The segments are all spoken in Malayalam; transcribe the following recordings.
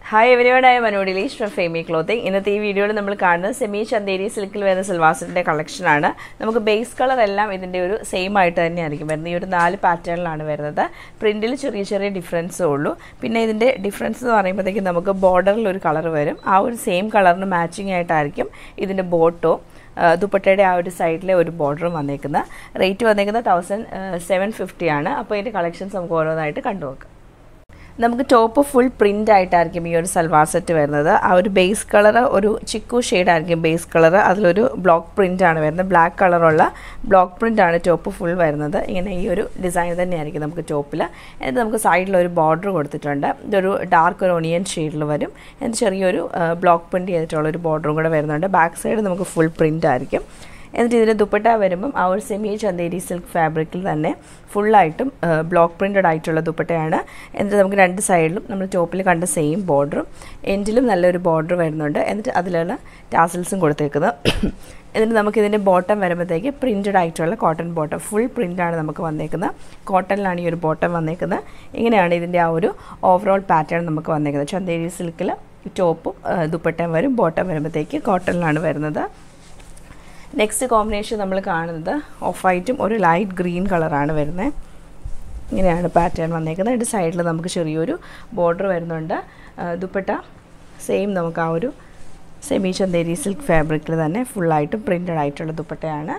ഹായ് എവരിവൺ ആയ മനു ഡിലീഷ് ഫ്രം ഫേമി ക്ലോത്തിങ് ഇന്നത്തെ ഈ വീഡിയോയിൽ നമ്മൾ കാണുന്നത് സെമി ചന്തേരി സിൽക്കിൽ വരുന്ന സിൽവാസിൻ്റെ കളക്ഷനാണ് നമുക്ക് ബേസ് കളർ എല്ലാം ഇതിൻ്റെ ഒരു സെയിം ആയിട്ട് തന്നെയായിരിക്കും വരുന്നത് ഈ ഒരു നാല് പാറ്റേണിലാണ് വരുന്നത് പ്രിൻറ്റിൽ ചെറിയ ചെറിയ ഡിഫറൻസേ ഉള്ളൂ പിന്നെ ഇതിൻ്റെ ഡിഫറൻസ് എന്ന് പറയുമ്പോഴത്തേക്കും നമുക്ക് ബോർഡറിൽ ഒരു കളർ വരും ആ ഒരു സെയിം കളറിന് മാച്ചിങ് ആയിട്ടായിരിക്കും ഇതിൻ്റെ ബോട്ടോ ദുപ്പട്ടയുടെ ആ ഒരു സൈഡിലെ ഒരു ബോർഡറും വന്നേക്കുന്നത് റേറ്റ് വന്നേക്കുന്നത് തൗസൻഡ് സെവൻ ഫിഫ്റ്റി ആണ് അപ്പോൾ ഇതിൻ്റെ കളക്ഷൻസ് നമുക്ക് ഓരോന്നായിട്ട് കണ്ടുനോക്കാം നമുക്ക് ടോപ്പ് ഫുൾ പ്രിൻ്റ് ആയിട്ടായിരിക്കും ഈ ഒരു സൽവാർ സെറ്റ് വരുന്നത് ആ ഒരു ബേസ് കളർ ഒരു ചിക്കു ഷെയ്ഡായിരിക്കും ബേസ് കളർ അതിലൊരു ബ്ലോക്ക് പ്രിൻ്റ് ആണ് വരുന്നത് ബ്ലാക്ക് കളറുള്ള ബ്ലോക്ക് പ്രിൻ്റ് ആണ് ടോപ്പ് ഫുൾ വരുന്നത് ഇങ്ങനെ ഈ ഒരു ഡിസൈൻ തന്നെയായിരിക്കും നമുക്ക് ടോപ്പിൽ എന്നിട്ട് നമുക്ക് സൈഡിൽ ഒരു ബോർഡർ കൊടുത്തിട്ടുണ്ട് ഇതൊരു ഡാർക്ക് ഒരു ഒണിയൻ ഷെയ്ഡിൽ വരും എന്നിട്ട് ചെറിയൊരു ബ്ലോക്ക് പ്രിൻ്റ് ചെയ്തിട്ടുള്ള ഒരു ബോർഡറും കൂടെ വരുന്നുണ്ട് ബാക്ക് സൈഡ് നമുക്ക് ഫുൾ പ്രിൻ്റ് ആയിരിക്കും എന്നിട്ട് ഇതിൻ്റെ ദുപ്പട്ട വരുമ്പം ആ ഒരു സെമി ചന്തേരി സിൽക്ക് ഫാബ്രിക്കിൽ തന്നെ ഫുള്ളായിട്ടും ബ്ലോക്ക് പ്രിൻറ്റഡ് ആയിട്ടുള്ള ദുപ്പട്ടയാണ് എന്നിട്ട് നമുക്ക് രണ്ട് സൈഡിലും നമ്മൾ ടോപ്പിൽ കണ്ട സെയിം ബോർഡറും എൻഡിലും നല്ലൊരു ബോർഡർ വരുന്നുണ്ട് എന്നിട്ട് അതിലുള്ള ടാസിൽസും കൊടുത്തേക്കുന്നത് എന്നിട്ട് നമുക്കിതിൻ്റെ ബോട്ടം വരുമ്പോഴത്തേക്ക് പ്രിൻറ്റഡ് ആയിട്ടുള്ള കോട്ടൺ ബോട്ടം ഫുൾ പ്രിൻ്റാണ് നമുക്ക് വന്നേക്കുന്നത് കോട്ടണിലാണ് ഈ ഒരു ബോട്ടം വന്നേക്കുന്നത് ഇങ്ങനെയാണ് ഇതിൻ്റെ ആ ഒരു ഓവറോൾ പാറ്റേൺ നമുക്ക് വന്നേക്കുന്നത് ചന്തേരി സിൽക്കിൽ ടോപ്പും ദുപ്പട്ടയും വരും ബോട്ടം വരുമ്പോഴത്തേക്ക് കോട്ടണിലാണ് വരുന്നത് നെക്സ്റ്റ് കോമ്പിനേഷൻ നമ്മൾ കാണുന്നത് ഓഫ് വൈറ്റും ഒരു ലൈറ്റ് ഗ്രീൻ കളറാണ് വരുന്നത് ഇങ്ങനെയാണ് പാറ്റേൺ വന്നേക്കുന്നത് അതിൻ്റെ സൈഡിൽ നമുക്ക് ചെറിയൊരു ബോർഡർ വരുന്നുണ്ട് ദുപ്പട്ട സെയിം നമുക്ക് ആ ഒരു സെമി ചന്തേരി സിൽക്ക് ഫാബ്രിക്കിൽ തന്നെ ഫുള്ളായിട്ട് പ്രിൻറ്റഡ് ആയിട്ടുള്ള ദുപ്പട്ടയാണ്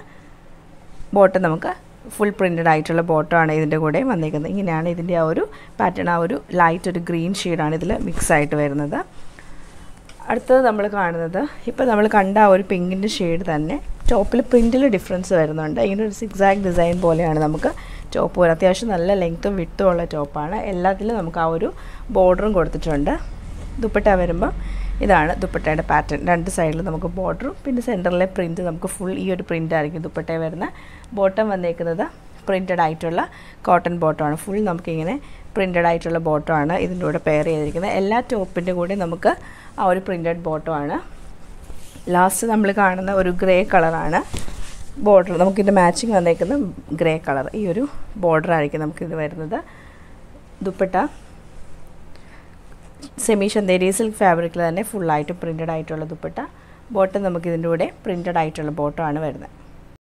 ബോട്ടം നമുക്ക് ഫുൾ പ്രിൻറ്റഡ് ആയിട്ടുള്ള ബോട്ടമാണ് ഇതിൻ്റെ കൂടെ വന്നേക്കുന്നത് ഇങ്ങനെയാണ് ഇതിൻ്റെ ആ ഒരു പാറ്റേൺ ആ ഒരു ലൈറ്റ് ഒരു ഗ്രീൻ ഷെയ്ഡാണ് ഇതിൽ മിക്സ് ആയിട്ട് വരുന്നത് അടുത്തത് നമ്മൾ കാണുന്നത് ഇപ്പോൾ നമ്മൾ കണ്ട ആ ഒരു പിങ്കിൻ്റെ ഷെയ്ഡ് തന്നെ ടോപ്പിൽ പ്രിൻറ്റിൽ ഡിഫറൻസ് വരുന്നുണ്ട് ഇങ്ങനെ ഒരു സിക്സാക്ട് ഡിസൈൻ പോലെയാണ് നമുക്ക് ടോപ്പ് പോലെ അത്യാവശ്യം നല്ല ലെങ്ത്തും വിട്ടും ഉള്ള ടോപ്പാണ് എല്ലാത്തിലും നമുക്ക് ആ ഒരു ബോർഡറും കൊടുത്തിട്ടുണ്ട് ദുപ്പട്ട വരുമ്പോൾ ഇതാണ് ദുപ്പട്ടയുടെ പാറ്റേൺ രണ്ട് സൈഡിൽ നമുക്ക് ബോർഡറും പിന്നെ സെൻറ്ററിലെ പ്രിൻറ്റ് നമുക്ക് ഫുൾ ഈ ഒരു പ്രിൻ്റ് ആയിരിക്കും ദുപ്പട്ട വരുന്ന ബോട്ടം വന്നേക്കുന്നത് പ്രിൻറ്റഡ് ആയിട്ടുള്ള കോട്ടൺ ബോട്ടമാണ് ഫുൾ നമുക്കിങ്ങനെ പ്രിൻറ്റഡ് ആയിട്ടുള്ള ബോട്ടമാണ് ഇതിൻ്റെ കൂടെ പെയർ ചെയ്തിരിക്കുന്നത് എല്ലാ ടോപ്പിൻ്റെ കൂടെ നമുക്ക് ആ ഒരു പ്രിൻറ്റഡ് ബോട്ടമാണ് ലാസ്റ്റ് നമ്മൾ കാണുന്ന ഒരു ഗ്രേ കളറാണ് ബോർഡർ നമുക്കിൻ്റെ മാച്ചിങ് വന്നേക്കുന്ന ഗ്രേ കളർ ഈ ഒരു ബോർഡർ ആയിരിക്കും നമുക്കിത് വരുന്നത് ദുപ്പട്ട സെമി ചന്തേരി സിൽക്ക് ഫാബ്രിക്കിൽ തന്നെ ഫുള്ളായിട്ട് പ്രിൻറ്റഡ് ആയിട്ടുള്ള ദുപ്പട്ട ബോട്ടം നമുക്കിതിൻ്റെ കൂടെ പ്രിൻറ്റഡ് ആയിട്ടുള്ള ബോട്ടമാണ് വരുന്നത്